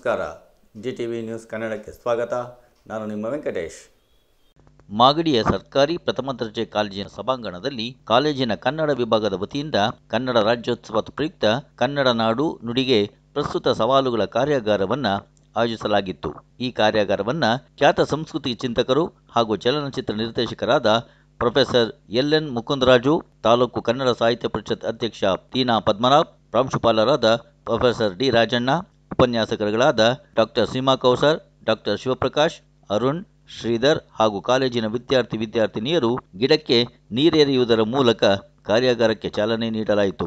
ನಮಸ್ಕಾರ G T V news ಕನ್ನಡಕ್ಕೆ ಸ್ವಾಗತ ನಾನು ನಿಮ್ಮ ವೆಂಕಟೇಶ್ ಮಾಗಡಿಯ ಸರ್ಕಾರಿ ಪ್ರಥಮ ದರ್ಜೆ ಕಾಲೇಜಿನ ಸಭಾಂಗಣದಲ್ಲಿ ಕಾಲೇಜಿನ ಕನ್ನಡ ವಿಭಾಗದ ವತಿಯಿಂದ ಕನ್ನಡ ರಾಜ್ಯೋತ್ಸವದ ಪ್ರಯುಕ್ತ ಕನ್ನಡ ನಾಡು ನುಡಿಗೆ ಪ್ರಸ್ತುತ ಸವಾಲುಗಳ ಕಾರ್ಯಾಗಾರವನ್ನು ಆಯೋಜಿಸಲಾಗಿತ್ತು ಈ ಕಾರ್ಯಾಗಾರವನ್ನು ಖ್ಯಾತ ಸಂಸ್ಕೃತಿ ಚಿಂತಕರು ಹಾಗೂ ಚಲನಚಿತ್ರ ನಿರ್ದೇಶಕರಾದ professor L N Mukundaraju taluk Kannada Sahitya Parishat ಅಧ್ಯಕ್ಷ ತೀನಾ ಪದ್ಮನಾಭ್ ಪ್ರಾಂಶುಪಾಲರಾದ ಪ್ರೊಫೆಸರ್ ಡಿ ರಾಜಣ್ಣ ಉಪನ್ಯಾಸಕರುಗಳಾದ ಡಾಕ್ಟರ್ ಸೀಮಾ ಕೌಸರ್ ಡಾಕ್ಟರ್ ಶಿವಪ್ರಕಾಶ್ ಅರುಣ್ ಶ್ರೀಧರ್ ಹಾಗೂ ಕಾಲೇಜಿನ ವಿದ್ಯಾರ್ಥಿ ವಿದ್ಯಾರ್ಥಿನಿಯರು ಗಿಡಕ್ಕೆ ನೀರೆರೆಯುವುದರ ಮೂಲಕ ಕಾರ್ಯಾಗಾರಕ್ಕೆ ಚಾಲನೆ ನೀಡಲಾಯಿತು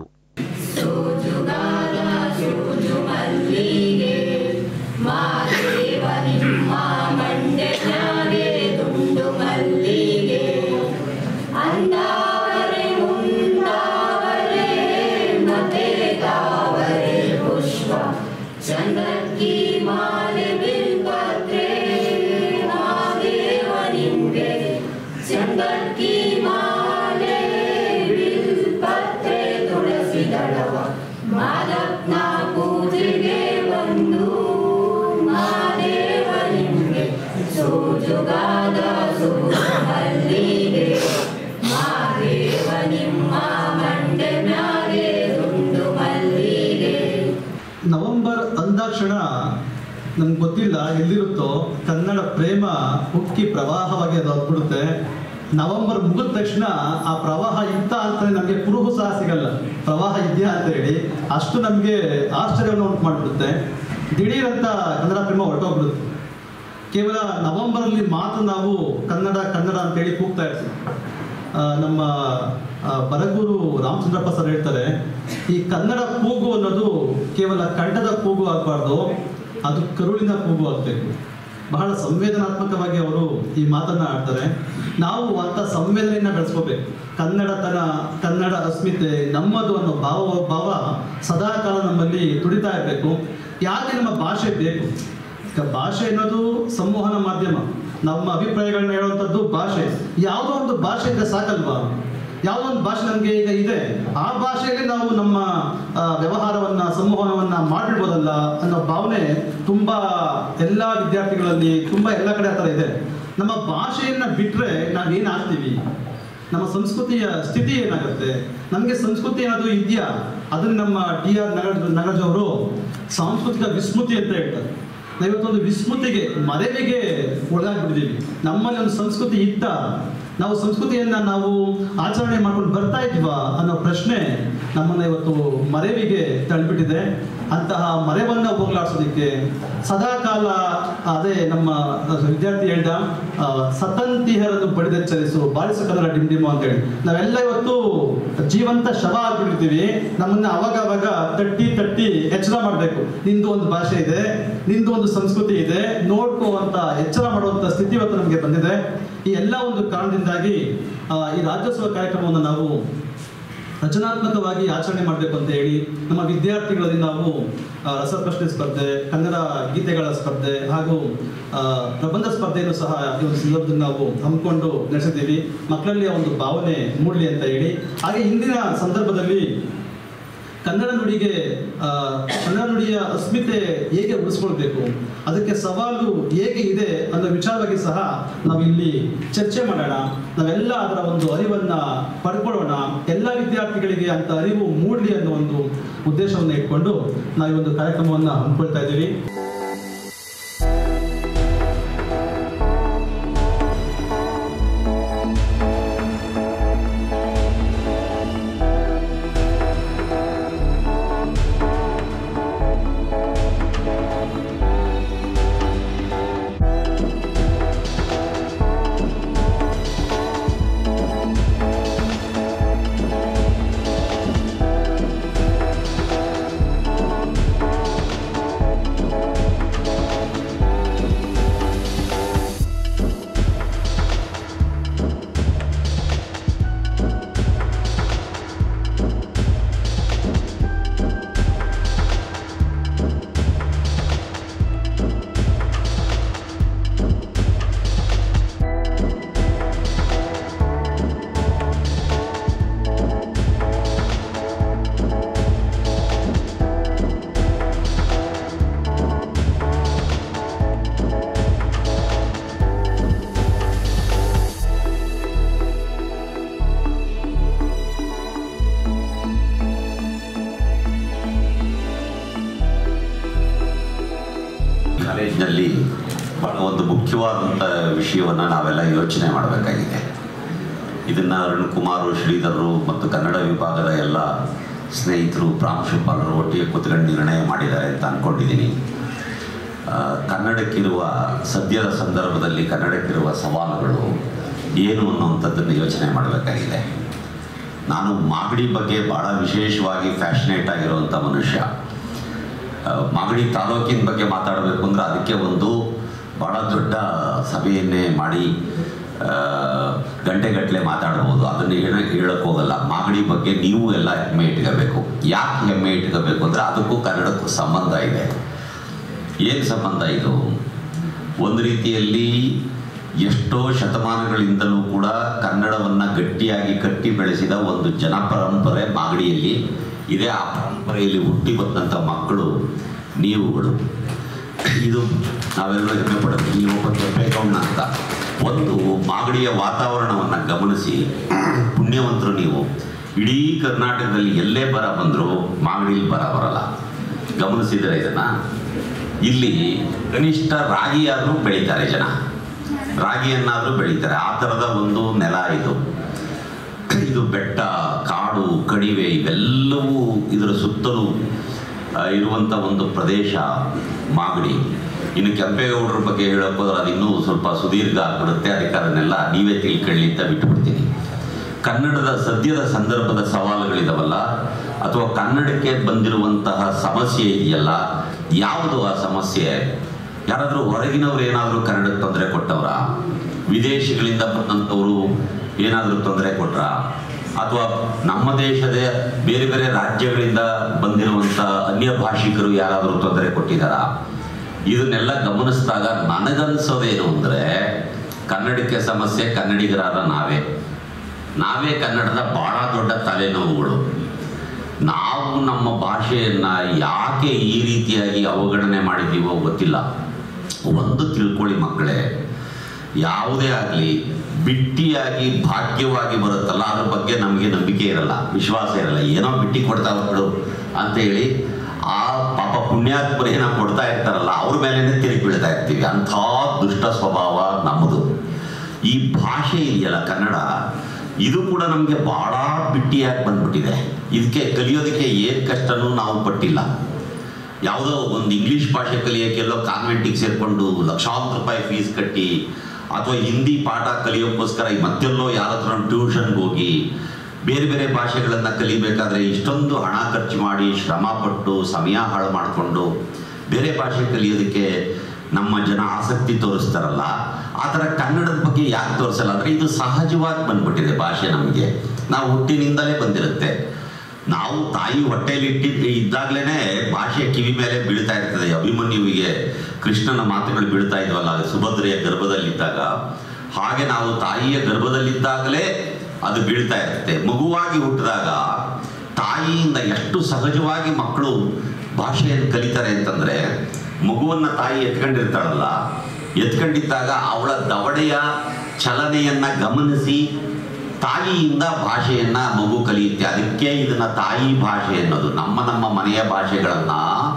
ಚಂದ್ರಕ್ಕಿ ಮಾಲೆ ಬಿಲ್ಪತ್ರೆ ಮಾದೇವ ನಿಂಗೆ ಚಂದ್ರಕ್ಕಿ ಮಾಲೆ ಬಿಲ್ಪತ್ರೆ ತುಳಸಿ ದಳವ ಮಾದಪ್ನ ಪೂಜೆಗೆ ಬಂದು ಮಾದೇವ ನಿಂಗೆ ಸೋಜುಗಾದ ಮಲ್ಲಿಗೆ ಮಾದೇವ ನಿಮ್ಮ ಮಂಡೆ ಮ್ಯಾಗೆ ದುಂಡು ಮಲ್ಲಿಗೆ ನವೆಂಬರ್ ಅಂದಾಕ್ಷಣ ನಮ್ಗೆ ಗೊತ್ತಿಲ್ಲ ಎಲ್ಲಿರುತ್ತೋ ಕನ್ನಡ ಪ್ರೇಮ ಉಕ್ಕಿ ಪ್ರವಾಹವಾಗಿ ಅದು ಹತ್ಬಿಡುತ್ತೆ ನವೆಂಬರ್ ಮುಗಿದ ತಕ್ಷಣ ಆ ಪ್ರವಾಹ ಇತ್ತ ಅಂತ ನಮಗೆ ಕುರುಹು ಸಹ ಸಿಗಲ್ಲ ಪ್ರವಾಹ ಇದೆಯಾ ಅಂತ ಹೇಳಿ ಅಷ್ಟು ನಮಗೆ ಆಶ್ಚರ್ಯವನ್ನು ಉಂಟು ಮಾಡಿಬಿಡುತ್ತೆ ದಿಢೀರಂತ ಕನ್ನಡ ಪ್ರೇಮ ಹೊರಟೋಗ್ಬಿಡುತ್ತೆ ಕೇವಲ ನವೆಂಬರಲ್ಲಿ ಮಾತ್ರ ನಾವು ಕನ್ನಡ ಕನ್ನಡ ಅಂತೇಳಿ ಕೂಗ್ತಾ ಇರ್ತೀವಿ ಆ, ನಮ್ಮ ಆ, ಬರಗೂರು ರಾಮಚಂದ್ರಪ್ಪ ಸರ್ ಹೇಳ್ತಾರೆ ಈ ಕನ್ನಡ ಕೂಗು ಅನ್ನೋದು ಕೇವಲ ಕಂಠದ ಕೂಗು ಆಗಬಾರ್ದು ಅದು ಕರುಳಿನ ಕೂಗು ಆಗಬೇಕು ಬಹಳ ಸಂವೇದನಾತ್ಮಕವಾಗಿ ಅವರು ಈ ಮಾತನ್ನ ಆಡ್ತಾರೆ ನಾವು ಅಂತ ಸಂವೇದನೆಯನ್ನ ಬೆಳೆಸ್ಕೋಬೇಕು ಕನ್ನಡತನ ಕನ್ನಡ ಅಸ್ಮಿತೆ ನಮ್ಮದು ಅನ್ನೋ ಭಾವ ಭಾವ ಸದಾಕಾಲ ನಮ್ಮಲ್ಲಿ ತುಡಿತಾ ಇರಬೇಕು ಯಾಕೆ ನಮ್ಮ ಭಾಷೆ ಬೇಕು ಈಗ ಭಾಷೆ ಅನ್ನೋದು ಸಂವಹನ ಮಾಧ್ಯಮ ನಮ್ಮ ಅಭಿಪ್ರಾಯಗಳನ್ನ ಹೇಳುವಂಥದ್ದು ಭಾಷೆ ಯಾವುದೋ ಒಂದು ಭಾಷೆ ಇದ್ರೆ ಸಾಕಲ್ವಾ ಯಾವುದೋ ಒಂದು ಭಾಷೆ ನಮಗೆ ಈಗ ಇದೆ ಆ ಭಾಷೆಯಲ್ಲಿ ನಾವು ನಮ್ಮ ಆ, ವ್ಯವಹಾರವನ್ನ ಸಂವಹನವನ್ನ ಮಾಡಿಡ್ಬೋದಲ್ಲ ಅನ್ನೋ ಭಾವನೆ ತುಂಬಾ ಎಲ್ಲ ವಿದ್ಯಾರ್ಥಿಗಳಲ್ಲಿ ತುಂಬಾ ಎಲ್ಲ ಕಡೆ ಆ ಥರ ಇದೆ ನಮ್ಮ ಭಾಷೆಯನ್ನ ಬಿಟ್ರೆ ನಾವೇನಾಗ್ತೀವಿ ನಮ್ಮ ಸಂಸ್ಕೃತಿಯ ಸ್ಥಿತಿ ಏನಾಗುತ್ತೆ ನಮಗೆ ಸಂಸ್ಕೃತಿ ಏನಾದರೂ ಇದೆಯಾ ಅದನ್ನ ನಮ್ಮ ಡಿ ಆರ್ ನಗರ ನಗರಜ್ ಅವರು ಸಾಂಸ್ಕೃತಿಕ ವಿಸ್ಮೃತಿ ಅಂತ ಹೇಳ್ತಾರೆ ನಾವಿವತ್ತೊಂದು ವಿಸ್ಮೃತಿಗೆ ಮರೆವಿಗೆ ಒಳಗಾಗ್ಬಿಟ್ಟಿದ್ದೀವಿ ನಮ್ಮಲ್ಲಿ ಒಂದು ಸಂಸ್ಕೃತಿ ಇತ್ತ ನಾವು ಸಂಸ್ಕೃತಿಯನ್ನ ನಾವು ಆಚರಣೆ ಮಾಡ್ಕೊಂಡು ಬರ್ತಾ ಇದ್ವಾ ಅನ್ನೋ ಪ್ರಶ್ನೆ ನಮ್ಮನ್ನ ಇವತ್ತು ಮರೆವಿಗೆ ತಳ್ಳಿಬಿಟ್ಟಿದೆ ಅಂತಹ ಮರೆವನ್ನ ಹೋಗ್ಲಾಡ್ಸೋದಕ್ಕೆ ಸದಾಕಾಲ ಅದೇ ನಮ್ಮ ವಿದ್ಯಾರ್ಥಿ ಹೇಳ್ದ ಆ, ಸತಂತಿಹರನ್ನು ಬಡಿದೆಚ್ಚರಿಸು ಬಾರಿಸು ಕನ್ನಡ ಡಿಮ್ ಡಿಮು ಅಂತ ಹೇಳಿ ನಾವೆಲ್ಲ ಇವತ್ತು ಜೀವಂತ ಶವ ಆಗ್ಬಿಟ್ಟಿರ್ತೀವಿ ನಮ್ಮನ್ನ ಅವಾಗ ಅವಾಗ ತಟ್ಟಿ ತಟ್ಟಿ ಎಚ್ಚರ ಮಾಡಬೇಕು ನಿಂದು ಒಂದು ಭಾಷೆ ಇದೆ ನಿಂದು ಒಂದು ಸಂಸ್ಕೃತಿ ಇದೆ ನೋಡ್ಕೋ ಅಂತ ಎಚ್ಚರ ಮಾಡುವಂತ ಸ್ಥಿತಿ ಇವತ್ತು ನಮಗೆ ಬಂದಿದೆ ಈ ಎಲ್ಲ ಒಂದು ಕಾರಣದಿಂದಾಗಿ ಆ, ಈ ರಾಜ್ಯೋತ್ಸವ ಕಾರ್ಯಕ್ರಮವನ್ನು ನಾವು ರಚನಾತ್ಮಕವಾಗಿ ಆಚರಣೆ ಮಾಡಬೇಕು ಅಂತ ಹೇಳಿ ನಮ್ಮ ವಿದ್ಯಾರ್ಥಿಗಳಲ್ಲಿ ನಾವು ಆ, ರಸಪ್ರಶ್ನೆ ಸ್ಪರ್ಧೆ ಕನ್ನಡ ಗೀತೆಗಳ ಸ್ಪರ್ಧೆ ಹಾಗೂ ಆ, ಪ್ರಬಂಧ ಸ್ಪರ್ಧೆಯನ್ನು ಸಹ ಈ ಒಂದು ಸಂದರ್ಭದಲ್ಲಿ ನಾವು ಹಮ್ಮಿಕೊಂಡು ನಡೆಸಿದ್ದೀವಿ ಮಕ್ಕಳಲ್ಲಿ ಆ ಒಂದು ಭಾವನೆ ಮೂಡಲಿ ಅಂತ ಹೇಳಿ ಹಾಗೆ ಇಂದಿನ ಸಂದರ್ಭದಲ್ಲಿ ಕನ್ನಡ ನುಡಿಗೆ ಆ, ಕನ್ನಡ ನುಡಿಯ ಅಸ್ಮಿತೆ ಹೇಗೆ ಉಳಿಸ್ಕೊಳ್ಬೇಕು ಅದಕ್ಕೆ ಸವಾಲು ಹೇಗೆ ಇದೆ ಅನ್ನೋ ವಿಚಾರವಾಗಿ ಸಹ ನಾವು ಇಲ್ಲಿ ಚರ್ಚೆ ಮಾಡೋಣ ನಾವೆಲ್ಲ ಅದರ ಒಂದು ಅರಿವನ್ನ ಪಡ್ಕೊಳ್ಳೋಣ ಎಲ್ಲ ವಿದ್ಯಾರ್ಥಿಗಳಿಗೆ ಅಂತ ಅರಿವು ಮೂಡಲಿ ಅನ್ನೋ ಒಂದು ಉದ್ದೇಶವನ್ನು ಇಟ್ಕೊಂಡು ನಾವು ಈ ಒಂದು ಕಾರ್ಯಕ್ರಮವನ್ನು ಹಮ್ಮಿಕೊಳ್ತಾ ಇದ್ದೀವಿ ಅಂತ ವಿಷಯವನ್ನು ನಾವೆಲ್ಲ ಯೋಚನೆ ಮಾಡಬೇಕಾಗಿದೆ ಇದನ್ನು ಅರುಣ್ ಕುಮಾರು ಶ್ರೀಧರರು ಮತ್ತು ಕನ್ನಡ ವಿಭಾಗದ ಎಲ್ಲ ಸ್ನೇಹಿತರು ಪ್ರಾಂಶುಪಾಲರು ಒಟ್ಟಿಗೆ ಕೂತ್ಕೊಂಡು ನಿರ್ಣಯ ಮಾಡಿದ್ದಾರೆ ಅಂತ ಅಂದ್ಕೊಂಡಿದ್ದೀನಿ ಆ, ಕನ್ನಡಕ್ಕಿರುವ ಸದ್ಯದ ಸಂದರ್ಭದಲ್ಲಿ ಕನ್ನಡಕ್ಕಿರುವ ಸವಾಲುಗಳು ಏನು ಅನ್ನುವಂಥದ್ದನ್ನು ಯೋಚನೆ ಮಾಡಬೇಕಾಗಿದೆ ನಾನು ಮಾಗಡಿ ಬಗ್ಗೆ ಭಾಳ ವಿಶೇಷವಾಗಿ ಫ್ಯಾಷನೇಟ್ ಆಗಿರುವಂಥ ಮನುಷ್ಯ ಆ, ಮಾಗಡಿ ತಾಲೂಕಿನ ಬಗ್ಗೆ ಮಾತಾಡಬೇಕು ಅಂದ್ರೆ ಅದಕ್ಕೆ ಒಂದು ಭಾಳ ದೊಡ್ಡ ಸಭೆಯನ್ನೇ ಮಾಡಿ ಆ, ಗಂಟೆಗಟ್ಟಲೆ ಮಾತಾಡ್ಬೋದು ಅದನ್ನು ಹೇಳ ಹೇಳಕ್ಕೆ ಹೋಗಲ್ಲ ಮಾಗಡಿ ಬಗ್ಗೆ ನೀವು ಎಲ್ಲ ಹೆಮ್ಮೆ ಇಟ್ಕೋಬೇಕು ಯಾಕೆ ಹೆಮ್ಮೆ ಇಟ್ಕೋಬೇಕು ಅಂದರೆ ಅದಕ್ಕೂ ಕನ್ನಡಕ್ಕೂ ಸಂಬಂಧ ಇದೆ ಏನು ಸಂಬಂಧ ಇದು ಒಂದು ರೀತಿಯಲ್ಲಿ ಎಷ್ಟೋ ಶತಮಾನಗಳಿಂದಲೂ ಕೂಡ ಕನ್ನಡವನ್ನು ಗಟ್ಟಿಯಾಗಿ ಕಟ್ಟಿ ಬೆಳೆಸಿದ ಒಂದು ಜನಪರಂಪರೆ ಮಾಗಡಿಯಲ್ಲಿ ಇದೆ ಆ ಪರಂಪರೆಯಲ್ಲಿ ಹುಟ್ಟಿ ಬಂದಂಥ ಮಕ್ಕಳು ನೀವುಗಳು ಇದು ನಾವೆಲ್ಲರೂ ಹೆಮ್ಮೆ ಪಡಬೇಕು ನೀವು ಒಬ್ಬ ಕೆಂಪೇಗೌಡ ಅಂತ ಒಂದು ಮಾಗಡಿಯ ವಾತಾವರಣವನ್ನು ಗಮನಿಸಿ ಪುಣ್ಯವಂತರು ನೀವು ಇಡೀ ಕರ್ನಾಟಕದಲ್ಲಿ ಎಲ್ಲೇ ಬರ ಬಂದರೂ ಮಾಗಡಿಯಲ್ಲಿ ಬರ ಬರಲ್ಲ ಗಮನಿಸಿದರೆ ಇದನ್ನ ಇಲ್ಲಿ ಕನಿಷ್ಠ ರಾಗಿಯಾದರೂ ಬೆಳೀತಾರೆ ಜನ ರಾಗಿಯನ್ನಾದರೂ ಬೆಳೀತಾರೆ ಆ ಥರದ ಒಂದು ನೆಲ ಇದು ಇದು ಬೆಟ್ಟ ಕಾಡು ಕಣಿವೆ ಇವೆಲ್ಲವೂ ಇದರ ಸುತ್ತಲೂ ಆ, ಇರುವಂಥ ಒಂದು ಪ್ರದೇಶ ಮಾಗಡಿ ಇನ್ನು ಕೆಂಪೇಗೌಡರ ಬಗ್ಗೆ ಹೇಳೋಕೆ ಹೋದ್ರೆ ಅದು ಇನ್ನೂ ಸ್ವಲ್ಪ ಸುದೀರ್ಘ ಆಗ್ಬಿಡುತ್ತೆ ಅದಕ್ಕೆ ಅದನ್ನೆಲ್ಲ ನೀವೇ ತಿಳ್ಕೊಳ್ಳಿ ಅಂತ ಬಿಟ್ಬಿಡ್ತೀನಿ ಕನ್ನಡದ ಸದ್ಯದ ಸಂದರ್ಭದ ಸವಾಲುಗಳಿದಾವಲ್ಲ ಅಥವಾ ಕನ್ನಡಕ್ಕೆ ಬಂದಿರುವಂತಹ ಸಮಸ್ಯೆ ಇದೆಯಲ್ಲ ಯಾವುದು ಆ ಸಮಸ್ಯೆ ಯಾರಾದರೂ ಹೊರಗಿನವ್ರು ಏನಾದರೂ ಕನ್ನಡಕ್ಕೆ ತೊಂದರೆ ಕೊಟ್ಟವರ ವಿದೇಶಿಗಳಿಂದ ಬಂದಂಥವರು ಏನಾದರೂ ತೊಂದರೆ ಕೊಟ್ರ ಅಥವಾ ನಮ್ಮ ದೇಶದ ಬೇರೆ ಬೇರೆ ರಾಜ್ಯಗಳಿಂದ ಬಂದಿರುವಂಥ ಅನ್ಯ ಭಾಷಿಕರು ಯಾರಾದರೂ ತೊಂದರೆ ಕೊಟ್ಟಿದ್ದಾರಾ ಇದನ್ನೆಲ್ಲ ಗಮನಿಸಿದಾಗ ನನಗನ್ಸೋದೇನು ಅಂದರೆ ಕನ್ನಡಕ್ಕೆ ಸಮಸ್ಯೆ ಕನ್ನಡಿಗರಾದ ನಾವೇ ನಾವೇ ಕನ್ನಡದ ಬಹಳ ದೊಡ್ಡ ತಲೆನೋವುಗಳು ನಾವು ನಮ್ಮ ಭಾಷೆಯನ್ನ ಯಾಕೆ ಈ ರೀತಿಯಾಗಿ ಅವಗಣನೆ ಮಾಡಿದ್ದೀವೋ ಗೊತ್ತಿಲ್ಲ ಒಂದು ತಿಳ್ಕೊಳ್ಳಿ ಮಕ್ಕಳೇ ಯಾವುದೇ ಆಗಲಿ ಬಿಟ್ಟಿಯಾಗಿ ಭಾಗ್ಯವಾಗಿ ಬರುತ್ತಲ್ಲ ಅದ್ರ ಬಗ್ಗೆ ನಮಗೆ ನಂಬಿಕೆ ಇರಲ್ಲ ವಿಶ್ವಾಸ ಇರಲ್ಲ ಏನೋ ಬಿಟ್ಟಿ ಕೊಡ್ತಾವ ಬಿಡು ಅಂತೇಳಿ ಆ ಪಾಪ ಪುಣ್ಯಾತ್ಮರು ಏನೋ ಕೊಡ್ತಾ ಇರ್ತಾರಲ್ಲ ಅವ್ರ ಮೇಲೇನೆ ತಿರುಗಿ ಬೀಳ್ತಾ ಇರ್ತೀವಿ ಅಂಥ ದುಷ್ಟ ಸ್ವಭಾವ ನಮ್ಮದು ಈ ಭಾಷೆ ಇದೆಯಲ್ಲ ಕನ್ನಡ ಇದು ಕೂಡ ನಮಗೆ ಬಹಳ ಬಿಟ್ಟಿಯಾಗಿ ಬಂದ್ಬಿಟ್ಟಿದೆ ಇದಕ್ಕೆ ಕಲಿಯೋದಕ್ಕೆ ಏನು ಕಷ್ಟನೂ ನಾವು ಪಟ್ಟಿಲ್ಲ ಯಾವುದೋ ಒಂದು ಇಂಗ್ಲೀಷ್ ಭಾಷೆ ಕಲಿಯೋಕ್ಕೆಲ್ಲೋ ಕಾನ್ವೆಂಟಿಗೆ ಸೇರಿಕೊಂಡು ಲಕ್ಷಾಂತರ ರೂಪಾಯಿ ಫೀಸ್ ಕಟ್ಟಿ ಅಥವಾ ಹಿಂದಿ ಪಾಠ ಕಲಿಯೋಕ್ಕೋಸ್ಕರ ಈ ಮತ್ತೆಲ್ಲೋ ಯಾರ ಹತ್ರ ಟ್ಯೂಷನ್ಗೆ ಹೋಗಿ ಬೇರೆ ಬೇರೆ ಭಾಷೆಗಳನ್ನು ಕಲಿಬೇಕಾದ್ರೆ ಇಷ್ಟೊಂದು ಹಣ ಖರ್ಚು ಮಾಡಿ ಶ್ರಮ ಪಟ್ಟು ಸಮಯ ಹಾಳು ಮಾಡಿಕೊಂಡು ಬೇರೆ ಭಾಷೆ ಕಲಿಯೋದಕ್ಕೆ ನಮ್ಮ ಜನ ಆಸಕ್ತಿ ತೋರಿಸ್ತಾರಲ್ಲ ಆ ಥರ ಕನ್ನಡದ ಬಗ್ಗೆ ಯಾಕೆ ತೋರಿಸಲ್ಲ ಅಂದರೆ ಇದು ಸಹಜವಾಗಿ ಬಂದ್ಬಿಟ್ಟಿದೆ ಭಾಷೆ ನಮಗೆ ನಾವು ಹುಟ್ಟಿನಿಂದಲೇ ಬಂದಿರುತ್ತೆ ನಾವು ತಾಯಿ ಹೊಟ್ಟೆಯಲ್ಲಿ ಇಟ್ಟಿದ್ದು ಇದ್ದಾಗಲೇ ಭಾಷೆ ಕಿವಿ ಮೇಲೆ ಬೀಳ್ತಾ ಇರ್ತದೆ ಅಭಿಮನ್ಯುವಿಗೆ ಕೃಷ್ಣನ ಮಾತುಗಳು ಬೀಳ್ತಾ ಇದ್ವಲ್ಲ ಅದು ಸುಭದ್ರೆಯ ಗರ್ಭದಲ್ಲಿದ್ದಾಗ ಹಾಗೆ ನಾವು ತಾಯಿಯ ಗರ್ಭದಲ್ಲಿದ್ದಾಗಲೇ ಅದು ಬೀಳ್ತಾ ಇರುತ್ತೆ ಮಗುವಾಗಿ ಹುಟ್ಟಿದಾಗ ತಾಯಿಯಿಂದ ಎಷ್ಟು ಸಹಜವಾಗಿ ಮಕ್ಕಳು ಭಾಷೆಯನ್ನು ಕಲಿತಾರೆ ಅಂತಂದ್ರೆ ಮಗುವನ್ನ ತಾಯಿ ಎತ್ಕೊಂಡಿರ್ತಾಳಲ್ಲ ಎತ್ಕೊಂಡಿದ್ದಾಗ ಅವಳ ದವಡೆಯ ಚಲನೆಯನ್ನ ಗಮನಿಸಿ ತಾಯಿಯಿಂದ ಭಾಷೆಯನ್ನ ಮಗು ಕಲಿಯುತ್ತೆ ಅದಕ್ಕೆ ಇದನ್ನ ತಾಯಿ ಭಾಷೆ ಅನ್ನೋದು ನಮ್ಮ ನಮ್ಮ ಮನೆಯ ಭಾಷೆಗಳನ್ನ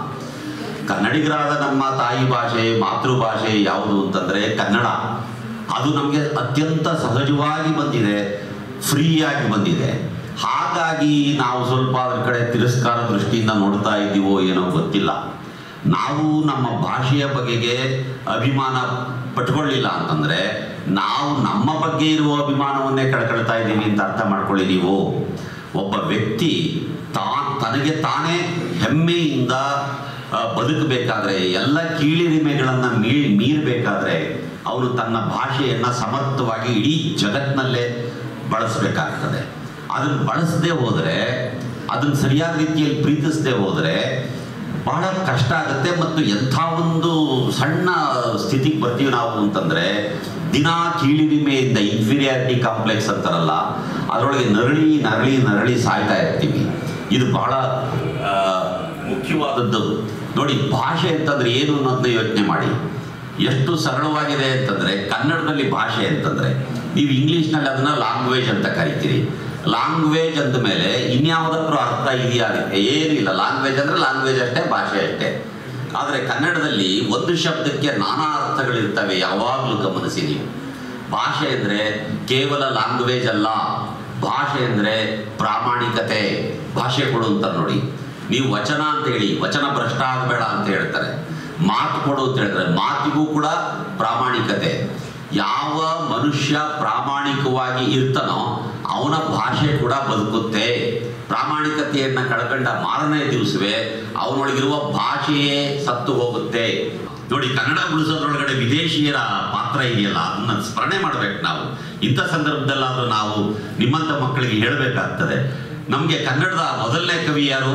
ಕನ್ನಡಿಗರಾದ ನಮ್ಮ ತಾಯಿ ಭಾಷೆ ಮಾತೃಭಾಷೆ ಯಾವುದು ಅಂತಂದ್ರೆ ಕನ್ನಡ ಅದು ನಮಗೆ ಅತ್ಯಂತ ಸಹಜವಾಗಿ ಬಂದಿದೆ ಫ್ರೀಯಾಗಿ ಬಂದಿದೆ ಹಾಗಾಗಿ ನಾವು ಸ್ವಲ್ಪ ಅದ್ರ ಕಡೆ ತಿರಸ್ಕಾರ ದೃಷ್ಟಿಯಿಂದ ನೋಡ್ತಾ ಇದ್ದೀವೋ ಏನೋ ಗೊತ್ತಿಲ್ಲ ನಾವು ನಮ್ಮ ಭಾಷೆಯ ಬಗೆಗೆ ಅಭಿಮಾನ ಪಟ್ಕೊಳ್ಳಿಲ್ಲ ಅಂತಂದ್ರೆ ನಾವು ನಮ್ಮ ಬಗ್ಗೆ ಇರುವ ಅಭಿಮಾನವನ್ನೇ ಕಳ್ಕೊಳ್ತಾ ಇದ್ದೀವಿ ಅಂತ ಅರ್ಥ ಮಾಡ್ಕೊಳ್ಳಿ ನೀವು ಒಬ್ಬ ವ್ಯಕ್ತಿ ತಾ ತನಗೆ ತಾನೇ ಹೆಮ್ಮೆಯಿಂದ ಆ, ಬದುಕಬೇಕಾದ್ರೆ ಎಲ್ಲ ಕೀಳಿರಿಮೆಗಳನ್ನು ಮೀ ಮೀರಬೇಕಾದ್ರೆ ಅವನು ತನ್ನ ಭಾಷೆಯನ್ನ ಸಮರ್ಥವಾಗಿ ಇಡೀ ಜಗತ್ತಿನಲ್ಲೇ ಬಳಸಬೇಕಾಗ್ತದೆ ಅದನ್ನು ಬಳಸದೆ ಹೋದರೆ ಅದನ್ನು ಸರಿಯಾದ ರೀತಿಯಲ್ಲಿ ಪ್ರೀತಿಸದೆ ಹೋದರೆ ಬಹಳ ಕಷ್ಟ ಆಗುತ್ತೆ ಮತ್ತು ಎಂಥ ಒಂದು ಸಣ್ಣ ಸ್ಥಿತಿಗೆ ಬರ್ತೀವಿ ನಾವು ಅಂತಂದ್ರೆ ದಿನಾ ಕೀಳಿರಿಮೆಯಿಂದ ಇನ್ಫೀರಿಯಾರಿಟಿ ಕಾಂಪ್ಲೆಕ್ಸ್ ಅಂತಾರಲ್ಲ ಅದರೊಳಗೆ ನರಳಿ ನರಳಿ ನರಳಿ ಸಾಯ್ತಾ ಇರ್ತೀವಿ ಇದು ಬಹಳ ಆ, ಮುಖ್ಯವಾದದ್ದು ನೋಡಿ ಭಾಷೆ ಅಂತಂದ್ರೆ ಏನು ಅನ್ನೋದನ್ನ ಯೋಚನೆ ಮಾಡಿ ಎಷ್ಟು ಸರಳವಾಗಿದೆ ಅಂತಂದ್ರೆ ಕನ್ನಡದಲ್ಲಿ ಭಾಷೆ ಅಂತಂದ್ರೆ ನೀವು ಇಂಗ್ಲಿಷ್ನಲ್ಲಿ ಅದನ್ನ ಲ್ಯಾಂಗ್ವೇಜ್ ಅಂತ ಕರಿತೀರಿ ಲ್ಯಾಂಗ್ವೇಜ್ ಅಂದ ಮೇಲೆ ಇನ್ಯಾವುದಾದ್ರೂ ಅರ್ಥ ಇದೆಯಾ ಅದಕ್ಕೆ ಏನಿಲ್ಲ ಲ್ಯಾಂಗ್ವೇಜ್ ಅಂದ್ರೆ ಲ್ಯಾಂಗ್ವೇಜ್ ಅಷ್ಟೇ ಭಾಷೆ ಅಷ್ಟೇ ಆದರೆ ಕನ್ನಡದಲ್ಲಿ ಒಂದು ಶಬ್ದಕ್ಕೆ ನಾನಾ ಅರ್ಥಗಳಿರ್ತವೆ ಯಾವಾಗಲೂ ಗಮನಿಸಿ ನೀವು ಭಾಷೆ ಅಂದರೆ ಕೇವಲ ಲ್ಯಾಂಗ್ವೇಜ್ ಅಲ್ಲ ಭಾಷೆ ಅಂದರೆ ಪ್ರಾಮಾಣಿಕತೆ ಭಾಷೆ ಕೊಡು ಅಂತ ನೋಡಿ ನೀವು ವಚನ ಅಂತ ಹೇಳಿ ವಚನ ಭ್ರಷ್ಟ ಆಗಬೇಡ ಅಂತ ಹೇಳ್ತಾರೆ ಮಾತು ಕೊಡು ಅಂತ ಹೇಳಿದ್ರೆ ಮಾತಿಗೂ ಕೂಡ ಪ್ರಾಮಾಣಿಕತೆ ಯಾವ ಮನುಷ್ಯ ಪ್ರಾಮಾಣಿಕವಾಗಿ ಇರ್ತಾನೋ ಅವನ ಭಾಷೆ ಕೂಡ ಬದುಕುತ್ತೆ ಪ್ರಾಮಾಣಿಕತೆಯನ್ನ ಕಳ್ಕೊಂಡ ಮಾರನೇ ದಿವಸವೇ ಅವನೊಳಗಿರುವ ಭಾಷೆಯೇ ಸತ್ತು ಹೋಗುತ್ತೆ ನೋಡಿ ಕನ್ನಡ ಉಳಿಸೋದ್ರೊಳಗಡೆ ವಿದೇಶಿಯರ ಪಾತ್ರ ಇದೆಯಲ್ಲ ಅದನ್ನ ಸ್ಮರಣೆ ಮಾಡ್ಬೇಕು ನಾವು ಇಂಥ ಸಂದರ್ಭದಲ್ಲಾದ್ರೂ ನಾವು ನಿಮ್ಮಂಥ ಮಕ್ಕಳಿಗೆ ಹೇಳಬೇಕಾಗ್ತದೆ ನಮಗೆ ಕನ್ನಡದ ಮೊದಲನೇ ಕವಿ ಯಾರು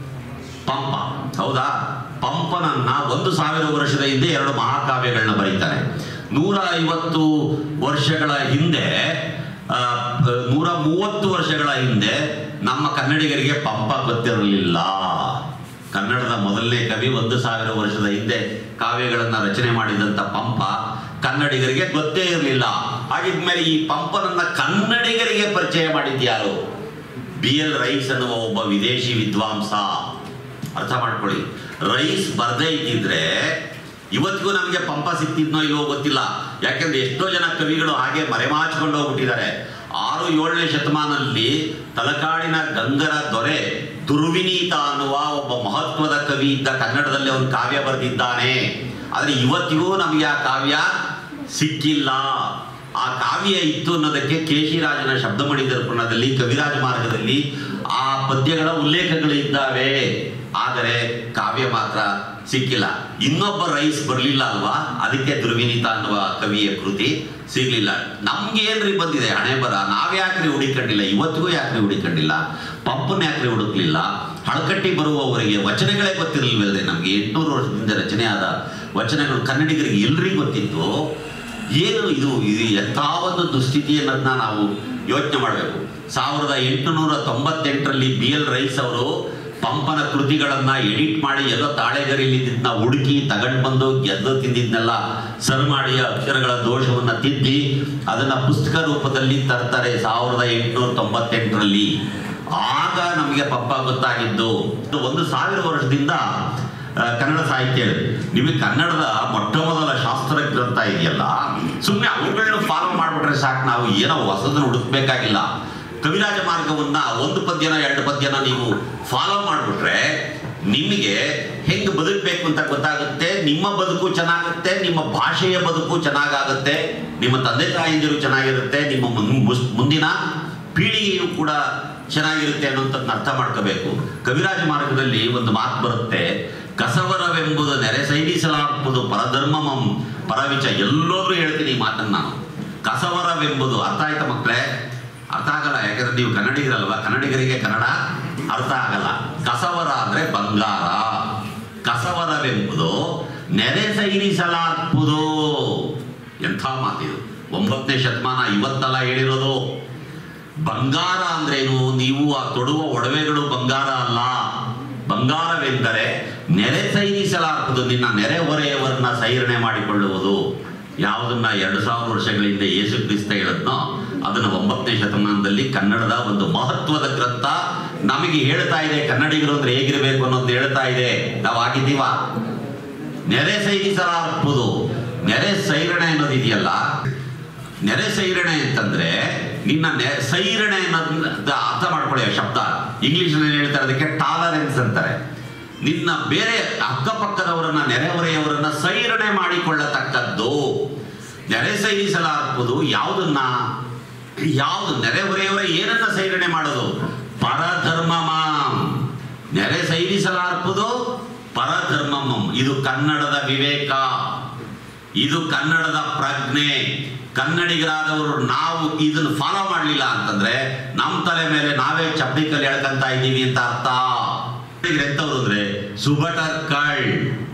ಪಂಪ ಹೌದಾ ಪಂಪನನ್ನ ಒಂದು ಸಾವಿರ ವರ್ಷದ ಹಿಂದೆ ಎರಡು ಮಹಾಕಾವ್ಯಗಳನ್ನ ಬರೀತಾನೆ ನೂರ ಐವತ್ತು ವರ್ಷಗಳ ಹಿಂದೆ ಆ, ನೂರ ಮೂವತ್ತು ವರ್ಷಗಳ ಹಿಂದೆ ನಮ್ಮ ಕನ್ನಡಿಗರಿಗೆ ಪಂಪ ಗೊತ್ತಿರಲಿಲ್ಲ ಕನ್ನಡದ ಮೊದಲನೇ ಕವಿ ಒಂದು ಸಾವಿರ ವರ್ಷದ ಹಿಂದೆ ಕಾವ್ಯಗಳನ್ನ ರಚನೆ ಮಾಡಿದಂತ ಪಂಪ ಕನ್ನಡಿಗರಿಗೆ ಗೊತ್ತೇ ಇರಲಿಲ್ಲ ಹಾಗಿದ್ಮೇಲೆ ಈ ಪಂಪನನ್ನ ಕನ್ನಡಿಗರಿಗೆ ಪರಿಚಯ ಮಾಡಿದ್ಯಾರು ಬಿ ಎಲ್ ರೈಸ್ ಅನ್ನುವ ಒಬ್ಬ ವಿದೇಶಿ ವಿದ್ವಾಂಸ ಅರ್ಥ ಮಾಡ್ಕೊಳ್ಳಿ ರೈಸ್ ಬರ್ದೇ ಇದ್ದಿದ್ರೆ ಇವತ್ತಿಗೂ ನಮಗೆ ಪಂಪ ಸಿಕ್ತಿದ್ನೋ ಇಲ್ವೋ ಗೊತ್ತಿಲ್ಲ ಯಾಕೆಂದ್ರೆ ಎಷ್ಟೋ ಜನ ಕವಿಗಳು ಹಾಗೆ ಮರೆಮಾಚಿಕೊಂಡು ಹೋಗ್ಬಿಟ್ಟಿದ್ದಾರೆ ಆರು ಏಳನೇ ಶತಮಾನದಲ್ಲಿ ತಲಕಾಡಿನ ಗಂಗರ ದೊರೆ ದುರ್ವಿನೀತ ಅನ್ನುವ ಒಬ್ಬ ಮಹತ್ವದ ಕವಿ ಇದ್ದ ಕನ್ನಡದಲ್ಲಿ ಒಂದು ಕಾವ್ಯ ಬರೆದಿದ್ದಾನೆ ಆದ್ರೆ ಇವತ್ತಿಗೂ ನಮಗೆ ಆ ಕಾವ್ಯ ಸಿಕ್ಕಿಲ್ಲ ಆ ಕಾವ್ಯ ಇತ್ತು ಅನ್ನೋದಕ್ಕೆ ಕೇಶಿರಾಜನ ಶಬ್ದಮಣಿ ದರ್ಪಣದಲ್ಲಿ ಕವಿರಾಜ ಮಾರ್ಗದಲ್ಲಿ ಆ ಪದ್ಯಗಳ ಉಲ್ಲೇಖಗಳು ಇದ್ದಾವೆ ಆದರೆ ಕಾವ್ಯ ಮಾತ್ರ ಸಿಕ್ಕಿಲ್ಲ ಇನ್ನೊಬ್ಬ ರೈಸ್ ಬರಲಿಲ್ಲ ಅಲ್ವಾ ಅದಕ್ಕೆ ದುರ್ವಿನೀತ ಅನ್ನುವ ಕವಿಯ ಕೃತಿ ಸಿಗ್ಲಿಲ್ಲ ನಮ್ಗೆ ಏನ್ರಿ ಬಂದಿದೆ ಹಣೆ ಬರ ನಾವ್ಯಾಕ್ರಿ ಹುಡಿಕೊಂಡಿಲ್ಲ ಇವತ್ತಿಗೂ ಯಾಕ್ರಿ ಹುಡಿಕೊಂಡಿಲ್ಲ ಪಂಪನ್ ಯಾಕ್ರಿ ಹುಡುಕ್ಲಿಲ್ಲ ಹಳಕಟ್ಟಿ ಬರುವವರಿಗೆ ವಚನಗಳೇ ಗೊತ್ತಿರಲಿಲ್ವಲ್ಲದೆ ನಮ್ಗೆ ಎಂಟುನೂರು ವರ್ಷದಿಂದ ರಚನೆ ಆದ ವಚನಗಳು ಕನ್ನಡಿಗರಿಗೆ ಎಲ್ರಿಗೂ ಗೊತ್ತಿತ್ತು ಏನು ಇದು ಇದು ಎಂಥ ಒಂದು ದುಸ್ಥಿತಿ ಅನ್ನೋದನ್ನ ನಾವು ಯೋಚನೆ ಮಾಡಬೇಕು ಸಾವಿರದ ಎಂಟುನೂರ ತೊಂಬತ್ತೆಂಟರಲ್ಲಿ ಬಿ ಎಲ್ ರೈಸ್ ಅವರು ಪಂಪನ ಕೃತಿಗಳನ್ನ ಎಡಿಟ್ ಮಾಡಿ ಎಲ್ಲೋ ತಾಳೆಗರಿಲಿ ಇದ್ದಿದ್ನ ಹುಡುಕಿ ತಗೊಂಡು ಬಂದು ಗೆದ್ದು ತಿಂದಿದ್ನೆಲ್ಲ ಸರಿ ಮಾಡಿ ಅಕ್ಷರಗಳ ದೋಷವನ್ನ ತಿದ್ದಿ ಅದನ್ನ ಪುಸ್ತಕ ರೂಪದಲ್ಲಿ ತರ್ತಾರೆ ಸಾವಿರದ ಎಂಟುನೂರ ತೊಂಬತ್ತೆಂಟರಲ್ಲಿ ಆಗ ನಮಗೆ ಪಂಪ ಗೊತ್ತಾಗಿದ್ದು ಒಂದು ಸಾವಿರ ವರ್ಷದಿಂದ ಆ, ಕನ್ನಡ ಸಾಹಿತ್ಯ ಇದೆ ನಿಮಗೆ ಕನ್ನಡದ ಮೊಟ್ಟ ಮೊದಲ ಶಾಸ್ತ್ರ ಗ್ರಂಥ ಇದೆಯಲ್ಲ ಸುಮ್ಮನೆ ಅವುಗಳನ್ನ ಫಾಲೋ ಮಾಡ್ಬಿಟ್ರೆ ಸಾಕು ನಾವು ಏನೋ ಹೊಸದನ್ನು ಹುಡುಕ್ಬೇಕಾಗಿಲ್ಲ ಕವಿರಾಜ ಮಾರ್ಗವನ್ನ ಒಂದು ಪದ್ಯನ ಎರಡು ಪದ್ಯನ ನೀವು ಫಾಲೋ ಮಾಡಿಬಿಟ್ರೆ ನಿಮಗೆ ಹೆಂಗ್ ಬದುಕಬೇಕು ಅಂತ ಗೊತ್ತಾಗುತ್ತೆ ನಿಮ್ಮ ಬದುಕು ಚೆನ್ನಾಗುತ್ತೆ ನಿಮ್ಮ ಭಾಷೆಯ ಬದುಕು ಚೆನ್ನಾಗಾಗುತ್ತೆ ನಿಮ್ಮ ತಂದೆ ತಾಯಿಂದಿರು ಚೆನ್ನಾಗಿರುತ್ತೆ ನಿಮ್ಮ ಮುನ್- ಮುಸ್- ಮುಂದಿನ ಪೀಳಿಗೆಯು ಕೂಡ ಚೆನ್ನಾಗಿರುತ್ತೆ ಅನ್ನೋಂಥದ್ದನ್ನ ಅರ್ಥ ಮಾಡ್ಕೋಬೇಕು ಕವಿರಾಜ ಮಾರ್ಗದಲ್ಲಿ ಒಂದು ಮಾತು ಬರುತ್ತೆ ಕಸವರವೆಂಬುದು ನೆರೆ ಸೈರಿಸಲಾರ್ಪುದು ಪರಧರ್ಮಮಂ ಪರವಿಚ ಎಲ್ಲೋದ್ರೂ ಹೇಳ್ತೀನಿ ಈ ಮಾತನ್ನ ನಾನು ಕಸವರವೆಂಬುದು ಅರ್ಥ ಆಯ್ತಾ ಮಕ್ಕಳೇ ಅರ್ಥ ಆಗಲ್ಲ ಯಾಕಂದ್ರೆ ನೀವು ಕನ್ನಡಿಗರಲ್ವಾ ಕನ್ನಡಿಗರಿಗೆ ಕನ್ನಡ ಅರ್ಥ ಆಗಲ್ಲ ಕಸವರ ಅಂದ್ರೆ ಬಂಗಾರ ಕಸವರವೆಂಬುದು ನೆರೆ ಸೈರಿಸಲಾರ್ಪುದು ಎಂಥ ಮಾತಿದು ಒಂಬತ್ತನೇ ಶತಮಾನ ಇವತ್ತಲ್ಲ ಹೇಳಿರೋದು ಬಂಗಾರ ಅಂದ್ರೇನು ನೀವು ಆ ತೊಡುವ ಒಡವೆಗಳು ಬಂಗಾರ ಅಲ್ಲ ಬಂಗಾರವೆಂದರೆ ನೆರೆ ಸೈರಿಸಲಾರ್ಪದು ನಿನ್ನ ನೆರೆ ಹೊರೆಯವರನ್ನ ಸೈರಣೆ ಮಾಡಿಕೊಳ್ಳುವುದು ಯಾವುದನ್ನ ಎರಡು ಸಾವಿರ ವರ್ಷಗಳ ಹಿಂದೆ ಯೇಸು ಕ್ರಿಸ್ತ ಹೇಳದ್ನೋ ಅದನ್ನ ಒಂಬತ್ತನೇ ಶತಮಾನದಲ್ಲಿ ಕನ್ನಡದ ಒಂದು ಮಹತ್ವದ ಗ್ರಂಥ ನಮಗೆ ಹೇಳ್ತಾ ಇದೆ ಕನ್ನಡಿಗರು ಅಂದ್ರೆ ಹೇಗಿರಬೇಕು ಅನ್ನೋದು ಹೇಳ್ತಾ ಇದೆ ನಾವು ಆಗಿದ್ದೀವ ನೆರೆ ಸೈರಿಸಲಾರ್ಪುದು ನೆರೆ ಸೈರಣೆ ಅನ್ನೋದು ಇದೆಯಲ್ಲ ನೆರೆ ಸೈರಣೆ ಅಂತಂದ್ರೆ ನಿನ್ನ ನೆ ಸೈರಣೆ ಅನ್ನೋದನ್ನ ಅರ್ಥ ಮಾಡ್ಕೊಳ್ಳಿ ಆ ಶಬ್ದ ಇಂಗ್ಲಿಷ್ ನಲ್ಲಿ ಹೇಳ್ತಾರೆ ಅದಕ್ಕೆ ಟಾಲರೆನ್ಸ್ ಅಂತಾರೆ ನಿನ್ನ ಬೇರೆ ಅಕ್ಕಪಕ್ಕದವರನ್ನ ನೆರೆಹೊರೆಯವರನ್ನ ಸೈರಣೆ ಮಾಡಿಕೊಳ್ಳತಕ್ಕದ್ದು ನೆರೆ ಸೈರಿಸಲಾರ್ಪುದು ಯಾವುದನ್ನ ಯಾವುದು ನೆರೆಹೊರೆಯವರ ಏನನ್ನ ಸೈರಣೆ ಮಾಡೋದು ಪರಧರ್ಮಮಾಂ ನೆರೆ ಸೈರಿಸಲಾರ್ಪುದು ಪರಧರ್ಮಮಂ ಇದು ಕನ್ನಡದ ವಿವೇಕ ಇದು ಕನ್ನಡದ ಪ್ರಜ್ಞೆ ಕನ್ನಡಿಗರಾದವರು ನಾವು ಇದನ್ನು ಫಾಲೋ ಮಾಡಲಿಲ್ಲ ಅಂತಂದ್ರೆ ನಮ್ಮ ತಲೆ ಮೇಲೆ ನಾವೇ ಚಪ್ಪಡಿ ಕಲ್ಲಿ ಎಳ್ಕಂತ ಇದ್ದೀವಿ ಅಂತ ಅರ್ಥ ಎಂತವ್ರು ಅಂದ್ರೆ ಸುಭಟರ್ಗಳ್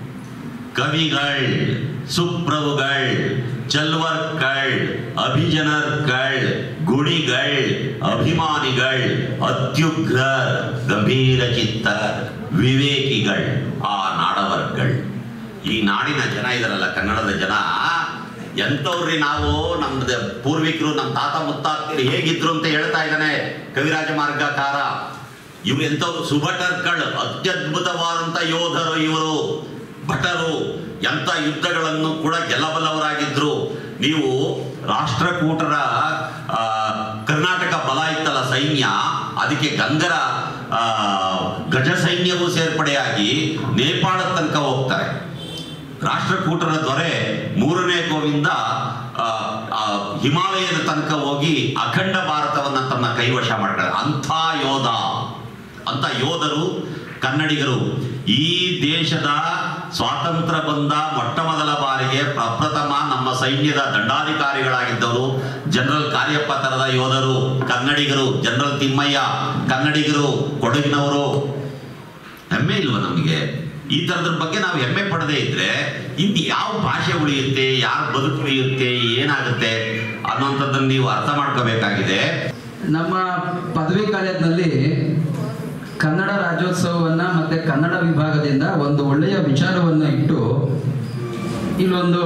ಕವಿಗಳ್ ಸುಪ್ರಭುಗಳ್ ಚಲ್ವರ್ಗಳ್ ಅಭಿಜನರ್ಗಳ್ ಗುಣಿಗಳ್ ಅಭಿಮಾನಿಗಳ್ ಅತ್ಯುಗ್ರರ್ ಗಂಭೀರ ಚಿತ್ತರ್ ವಿವೇಕಿಗಳ್ ಆ ನಾಡವರ್ಗಳ್ ಈ ನಾಡಿನ ಜನ ಇದಾರಲ್ಲ ಕನ್ನಡದ ಜನ ಎಂತವ್ರಿ ನಾವು ನಮ್ದು ಪೂರ್ವಿಕರು ನಮ್ಮ ತಾತ ಮುತ್ತಾತಿರು ಹೇಗಿದ್ರು ಅಂತ ಹೇಳ್ತಾ ಇದ್ದಾನೆ ಕವಿರಾಜ ಮಾರ್ಗಕಾರ ಇವ್ರು ಎಂತವ್ರು ಸುಭಟರ್ಗಳು ಅತ್ಯದ್ಭುತವಾದಂತ ಯೋಧರು ಇವರು ಭಟರು ಎಂಥ ಯುದ್ಧಗಳನ್ನು ಕೂಡ ಗೆಲ್ಲಬಲ್ಲವರಾಗಿದ್ರು ನೀವು ರಾಷ್ಟ್ರಕೂಟರ ಆ, ಕರ್ನಾಟಕ ಬಲ ಇತ್ತಲ್ಲ ಸೈನ್ಯ ಅದಕ್ಕೆ ಗಂಗರ ಆ, ಗಜ ಸೈನ್ಯವೂ ಸೇರ್ಪಡೆಯಾಗಿ ನೇಪಾಳ ತನಕ ಹೋಗ್ತಾರೆ ರಾಷ್ಟ್ರಕೂಟರ ದೊರೆ ಮೂರನೇ ಗೋವಿಂದ ಆ, ಆ, ಹಿಮಾಲಯದ ತನಕ ಹೋಗಿ ಅಖಂಡ ಭಾರತವನ್ನ ತನ್ನ ಕೈವಶ ಮಾಡ್ತಾರೆ ಅಂಥ ಯೋಧ ಅಂತ ಯೋಧರು ಕನ್ನಡಿಗರು ಈ ದೇಶದ ಸ್ವಾತಂತ್ರ್ಯ ಬಂದ ಮೊಟ್ಟ ಮೊದಲ ಬಾರಿಗೆ ಪ್ರಪ್ರಥಮ ನಮ್ಮ ಸೈನ್ಯದ ದಂಡಾಧಿಕಾರಿಗಳಾಗಿದ್ದವರು ಜನರಲ್ ಕಾರ್ಯಪ್ಪ ತರದ ಯೋಧರು ಕನ್ನಡಿಗರು ಜನರಲ್ ತಿಮ್ಮಯ್ಯ ಕನ್ನಡಿಗರು ಕೊಡಗಿನವರು ಹೆಮ್ಮೆ ಇಲ್ವಾ ನಮಗೆ ಈ ಥರದ್ರ ಬಗ್ಗೆ ನಾವು ಹೆಮ್ಮೆ ಪಡದೇ ಇದ್ರೆ ಇನ್ನು ಯಾವ ಭಾಷೆ ಉಳಿಯುತ್ತೆ ಯಾರ ಬದುಕು ಉಳಿಯುತ್ತೆ ಏನಾಗುತ್ತೆ ಅನ್ನೋಂಥದ್ದನ್ನು ನೀವು ಅರ್ಥ ಮಾಡ್ಕೋಬೇಕಾಗಿದೆ ನಮ್ಮ ಪದವಿ ಕಾಲೇಜಿನಲ್ಲಿ ಕನ್ನಡ ರಾಜ್ಯೋತ್ಸವವನ್ನ ಮತ್ತೆ ಕನ್ನಡ ವಿಭಾಗದಿಂದ ಒಂದು ಒಳ್ಳೆಯ ವಿಚಾರವನ್ನ ಇಟ್ಟು ಇಲ್ಲೊಂದು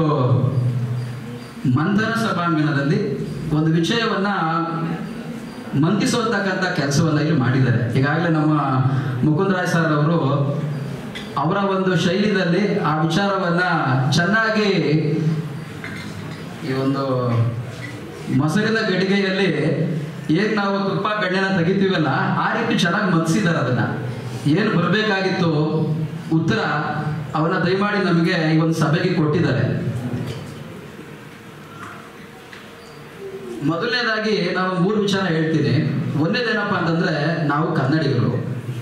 ಮಂಥನ ಸಭಾಂಗಣದಲ್ಲಿ ಒಂದು ವಿಷಯವನ್ನ ಮಂತಿಸುವಂತಕ್ಕಂಥ ಕೆಲಸವನ್ನ ಇಲ್ಲಿ ಮಾಡಿದ್ದಾರೆ ಈಗಾಗಲೇ ನಮ್ಮ ಮುಕುಂದರಾಯ್ ಸರ್ ಅವರು ಅವರ ಒಂದು ಶೈಲಿಯಲ್ಲಿ ಆ ವಿಚಾರವನ್ನ ಚೆನ್ನಾಗಿ ಈ ಒಂದು ಮೊಸರಿನ ಗಡಿಗೆಯಲ್ಲಿ ಏನ್ ನಾವು ತುಪ್ಪ ಬೆಣ್ಣೆನ ತೆಗಿತೀವಲ್ಲ ಆ ರೀತಿ ಚೆನ್ನಾಗಿ ಮತ್ಸಿದ್ದಾರೆ ಅದನ್ನ ಏನು ಬರಬೇಕಾಗಿತ್ತು ಉತ್ತರ ಅವನ್ನ ದಯಮಾಡಿ ನಮಗೆ ಈ ಒಂದು ಸಭೆಗೆ ಕೊಟ್ಟಿದ್ದಾರೆ ಮೊದಲನೇದಾಗಿ ನಾನು ಮೂರು ವಿಚಾರ ಹೇಳ್ತೀನಿ ಒಂದೇದೇನಪ್ಪ ಅಂತಂದ್ರೆ ನಾವು ಕನ್ನಡಿಗರು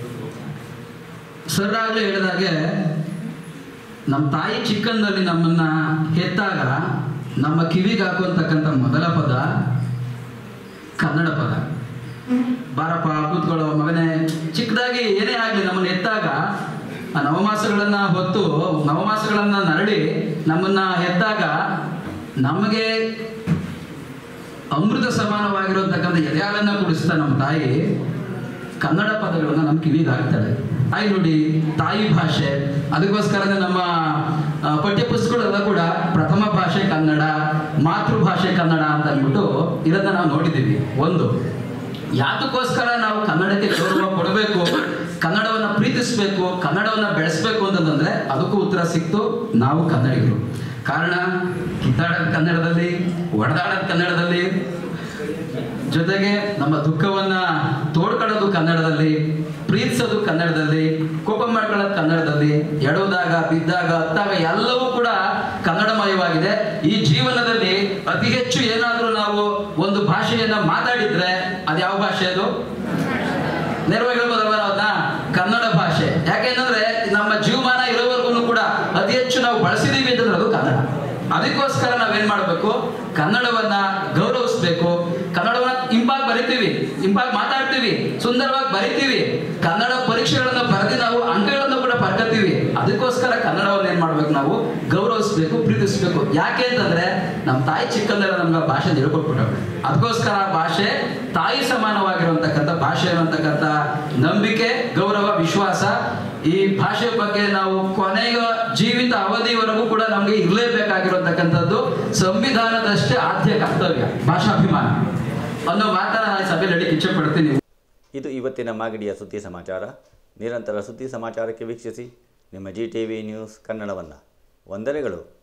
ಸರ್ ಆಗ್ಲೇ ಹೇಳಿದಾಗೆ ನಮ್ಮ ತಾಯಿ ಚಿಕ್ಕಂದಲ್ಲಿ ನಮ್ಮನ್ನ ಹೆತ್ತಾಗ ನಮ್ಮ ಕಿವಿಗೆ ಹಾಕುವಂತಕ್ಕಂಥ ಮೊದಲ ಪದ ಕನ್ನಡ ಪದ ಬಾರಪ್ಪ ಕೂತ್ಕೊಳ್ಳೋ ಮಗನೇ ಚಿಕ್ಕದಾಗಿ ಏನೇ ಆಗಲಿ ನಮ್ಮನ್ನ ಎತ್ತಾಗ ಆ ನವಮಾಸಗಳನ್ನ ಹೊತ್ತು ನವಮಾಸಗಳನ್ನ ನರಳಿ ನಮ್ಮನ್ನ ಎತ್ತಾಗ ನಮಗೆ ಅಮೃತ ಸಮಾನವಾಗಿರುವಂತಕ್ಕಂಥ ಎದೆಹಾಲನ್ನ ಕುಡಿಸ್ತಾ ನಮ್ಮ ತಾಯಿ ಕನ್ನಡ ಪದಗಳನ್ನ ನಮ್ಮ ಕಿವಿಗೆ ಹಾಕ್ತಾಳೆ ಆಯ್ ನೋಡಿ ತಾಯಿ ಭಾಷೆ ಅದಕ್ಕೋಸ್ಕರನೇ ನಮ್ಮ ಆ, ಪಠ್ಯ ಪುಸ್ತಕಗಳೆಲ್ಲ ಕೂಡ ಪ್ರಥಮ ಭಾಷೆ ಕನ್ನಡ ಮಾತೃಭಾಷೆ ಕನ್ನಡ ಅಂತ ಅಂದ್ಬಿಟ್ಟು ಇದನ್ನ ನಾವು ನೋಡಿದ್ದೀವಿ ಒಂದು ಯಾತಕ್ಕೋಸ್ಕರ ನಾವು ಕನ್ನಡಕ್ಕೆ ಗೌರವ ಕೊಡಬೇಕು ಕನ್ನಡವನ್ನ ಪ್ರೀತಿಸಬೇಕು ಕನ್ನಡವನ್ನ ಬೆಳೆಸಬೇಕು ಅಂತಂದ್ರೆ ಅದಕ್ಕೂ ಉತ್ತರ ಸಿಕ್ತು ನಾವು ಕನ್ನಡಿಗರು ಕಾರಣ ಕಿತ್ತಾಡೋದು ಕನ್ನಡದಲ್ಲಿ ಒಡೆದಾಡೋದು ಕನ್ನಡದಲ್ಲಿ ಜೊತೆಗೆ ನಮ್ಮ ದುಃಖವನ್ನ ತೋಡ್ಕೊಳ್ಳೋದು ಕನ್ನಡದಲ್ಲಿ ಪ್ರೀತಿಸೋದು ಕನ್ನಡದಲ್ಲಿ ಕೋಪ ಮಾಡ್ಕೊಳ್ಳೋದು ಕನ್ನಡದಲ್ಲಿ ಎಡೋದಾಗ ಬಿದ್ದಾಗ ಹತ್ತಾಗ ಎಲ್ಲವೂ ಕೂಡ ಕನ್ನಡಮಯವಾಗಿದೆ ಈ ಜೀವನದಲ್ಲಿ ಅತಿ ಹೆಚ್ಚು ಏನಾದರೂ ನಾವು ಒಂದು ಭಾಷೆಯನ್ನ ಮಾತಾಡಿದ್ರೆ ಅದು ಯಾವ ಭಾಷೆ ಅದು ನೇರವಾಗಿ ಹೇಳ್ಬೋದಲ್ವಾ ನಾವು ಅದನ್ನ ಕನ್ನಡ ಭಾಷೆ ಯಾಕೆಂದ್ರೆ ನಮ್ಮ ಜೀವಮಾನ ಇರೋವರೆಗೂ ಕೂಡ ಅತಿ ಹೆಚ್ಚು ನಾವು ಬಳಸಿದೀವಿ ಅಂತಂದ್ರೆ ಅದು ಕನ್ನಡ ಅದಕ್ಕೋಸ್ಕರ ನಾವೇನ್ ಮಾಡ್ಬೇಕು ಕನ್ನಡವನ್ನ ಗೌರವಿಸ್ಬೇಕು ಕನ್ನಡವನ್ನ ಇಂಪಾಗಿ ಬರಿತೀವಿ ಇಂಪಾಗಿ ಮಾತಾಡ್ತೀವಿ ಸುಂದರವಾಗಿ ಬರಿತೀವಿ ಕನ್ನಡ ಪರೀಕ್ಷೆಗಳನ್ನ ಬರೆದು ನಾವು ಅಂಕಗಳನ್ನು ಕೂಡ ಪಡ್ಕತೀವಿ ಅದಕ್ಕೋಸ್ಕರ ಕನ್ನಡವನ್ನ ಏನ್ ಮಾಡ್ಬೇಕು ನಾವು ಗೌರವಿಸ್ಬೇಕು ಪ್ರೀತಿಸ್ಬೇಕು ಯಾಕೆ ಅಂತಂದ್ರೆ ನಮ್ಮ ತಾಯಿ ಚಿಕ್ಕಂದ್ರೆ ನಮ್ಗೆ ಆ ಭಾಷೆ ಹೇಳ್ಕೊಟ್ಬಿಟ್ಟವ್ರೆ ಅದಕ್ಕೋಸ್ಕರ ಆ ಭಾಷೆ ತಾಯಿ ಸಮಾನವಾಗಿರುವಂತಕ್ಕಂಥ ಭಾಷೆ ಅನ್ನತಕ್ಕಂಥ ನಂಬಿಕೆ ಗೌರವ ವಿಶ್ವಾಸ ಈ ಭಾಷೆ ಬಗ್ಗೆ ನಾವು ಕೊನೆಯ ಜೀವಿತ ಅವಧಿವರೆಗೂ ಕೂಡ ನಮಗೆ ಇರಲೇಬೇಕಾಗಿರುವಂತಕ್ಕಂಥದ್ದು ಸಂವಿಧಾನದಷ್ಟೇ ಆದ್ಯ ಕರ್ತವ್ಯ ಭಾಷಾಭಿಮಾನ ಅನ್ನೋ ಮಾತನ್ನ ನಾನು ಈ ಸಭೆಯಲ್ಲಿ ಹೇಳಲಿಕ್ಕೆ ಇಚ್ಛೆ ಪಡ್ತೀನಿ ಇದು ಇವತ್ತಿನ ಮಾಗಡಿಯ ಸುದ್ದಿ ಸಮಾಚಾರ ನಿರಂತರ ಸುದ್ದಿ ಸಮಾಚಾರಕ್ಕೆ ವೀಕ್ಷಿಸಿ ನಿಮ್ಮ ಜಿ ಟಿ ವಿ ನ್ಯೂಸ್ ಕನ್ನಡವನ್ನು ವಂದನೆಗಳು